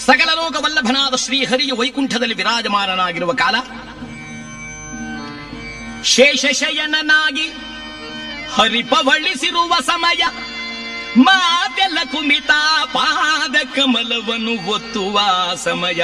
ಸಕಲ ಲೋಕ ವಲ್ಲಭನಾದ ಶ್ರೀಹರಿಯು ವೈಕುಂಠದಲ್ಲಿ ವಿರಾಜಮಾನನಾಗಿರುವ ಕಾಲ ಶೇಷಶಯನನಾಗಿ ಹರಿಪವಳಿಸಿರುವ ಸಮಯ ಮಾತೆಲ್ಲ ಕುಮಿತ ಪಾದ ಕಮಲವನ್ನು ಒತ್ತುವ ಸಮಯ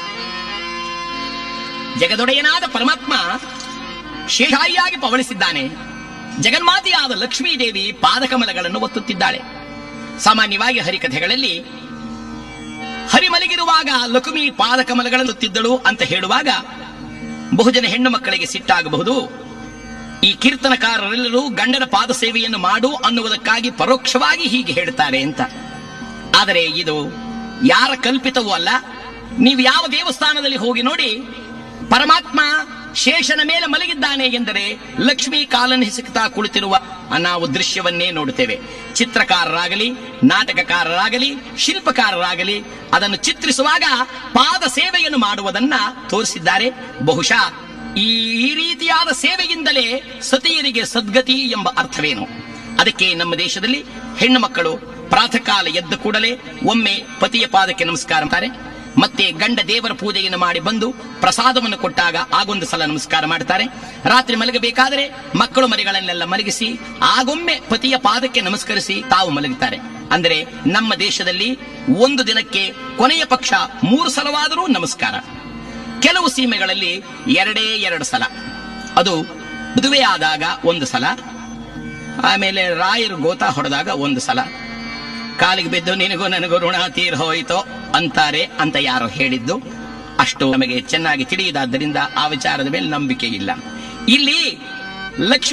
ಜಗದೊಡೆಯನಾದ ಪರಮಾತ್ಮ ಶೇಷಾಯಿಯಾಗಿ ಪವಳಿಸಿದ್ದಾನೆ ಜಗನ್ಮಾತೆಯಾದ ಲಕ್ಷ್ಮೀದೇವಿ ಪಾದಕಮಲಗಳನ್ನು ಒತ್ತುತ್ತಿದ್ದಾಳೆ ಸಾಮಾನ್ಯವಾಗಿ ಹರಿಕಥೆಗಳಲ್ಲಿ ಹರಿ ಮಲಗಿರುವಾಗ ಲಕ್ಷ್ಮಿ ಪಾದಕಮಲಗಳನ್ನು ಒತ್ತಿದ್ದಳು ಅಂತ ಹೇಳುವಾಗ ಬಹುಜನ ಹೆಣ್ಣು ಮಕ್ಕಳಿಗೆ ಸಿಟ್ಟಾಗಬಹುದು ಈ ಕೀರ್ತನಕಾರರೆಲ್ಲರೂ ಗಂಡನ ಪಾದ ಸೇವೆಯನ್ನು ಮಾಡು ಅನ್ನುವುದಕ್ಕಾಗಿ ಪರೋಕ್ಷವಾಗಿ ಹೀಗೆ ಹೇಳ್ತಾರೆ ಅಂತ ಆದರೆ ಇದು ಯಾರ ಕಲ್ಪಿತವೂ ಅಲ್ಲ ನೀವು ಯಾವ ದೇವಸ್ಥಾನದಲ್ಲಿ ಹೋಗಿ ನೋಡಿ ಪರಮಾತ್ಮ ಶೇಷನ ಮೇಲೆ ಮಲಗಿದ್ದಾನೆ ಎಂದರೆ ಲಕ್ಷ್ಮೀ ಕಾಲನ್ನು ಹಿಸುಕ್ತಾ ಕುಳಿತಿರುವ ನಾವು ದೃಶ್ಯವನ್ನೇ ನೋಡುತ್ತೇವೆ ಚಿತ್ರಕಾರರಾಗಲಿ ನಾಟಕಕಾರರಾಗಲಿ ಶಿಲ್ಪಕಾರರಾಗಲಿ ಅದನ್ನು ಚಿತ್ರಿಸುವಾಗ ಪಾದ ಸೇವೆಯನ್ನು ಮಾಡುವುದನ್ನ ತೋರಿಸಿದ್ದಾರೆ ಬಹುಶಃ ಈ ರೀತಿಯಾದ ಸೇವೆಯಿಂದಲೇ ಸತಿಯರಿಗೆ ಸದ್ಗತಿ ಎಂಬ ಅರ್ಥವೇನು ಅದಕ್ಕೆ ನಮ್ಮ ದೇಶದಲ್ಲಿ ಹೆಣ್ಣು ಮಕ್ಕಳು ಪ್ರಾತಃ ಕಾಲ ಎದ್ದ ಕೂಡಲೇ ಒಮ್ಮೆ ಪತಿಯ ಪಾದಕ್ಕೆ ನಮಸ್ಕಾರ ಮಾಡ್ತಾರೆ ಮತ್ತೆ ಗಂಡ ದೇವರ ಪೂಜೆಯನ್ನು ಮಾಡಿ ಬಂದು ಪ್ರಸಾದವನ್ನು ಕೊಟ್ಟಾಗ ಆಗೊಂದು ಸಲ ನಮಸ್ಕಾರ ಮಾಡ್ತಾರೆ ರಾತ್ರಿ ಮಲಗಬೇಕಾದರೆ ಮಕ್ಕಳು ಮರಿಗಳನ್ನೆಲ್ಲ ಮಲಗಿಸಿ ಆಗೊಮ್ಮೆ ಪತಿಯ ಪಾದಕ್ಕೆ ನಮಸ್ಕರಿಸಿ ತಾವು ಮಲಗುತ್ತಾರೆ ಅಂದರೆ ನಮ್ಮ ದೇಶದಲ್ಲಿ ಒಂದು ದಿನಕ್ಕೆ ಕೊನೆಯ ಪಕ್ಷ ಮೂರು ಸಲವಾದರೂ ನಮಸ್ಕಾರ ಕೆಲವು ಸೀಮೆಗಳಲ್ಲಿ ಎರಡೇ ಎರಡು ಸಲ ಅದು ಮದುವೆ ಆದಾಗ ಒಂದು ಸಲ ಆಮೇಲೆ ರಾಯರು ಗೋತಾ ಹೊಡೆದಾಗ ಒಂದು ಸಲ ಕಾಲಿಗೆ ಬಿದ್ದು ನಿನಗೂ ನನಗೂ ಋಣ ತೀರ್ ಹೋಯಿತೋ ಅಂತಾರೆ ಅಂತ ಯಾರೋ ಹೇಳಿದ್ದು ಅಷ್ಟು ನಮಗೆ ಚೆನ್ನಾಗಿ ತಿಳಿಯದಾದ್ದರಿಂದ ಆ ವಿಚಾರದ ಮೇಲೆ ನಂಬಿಕೆ ಇಲ್ಲ ಇಲ್ಲಿ ಲಕ್ಷ್ಮಿ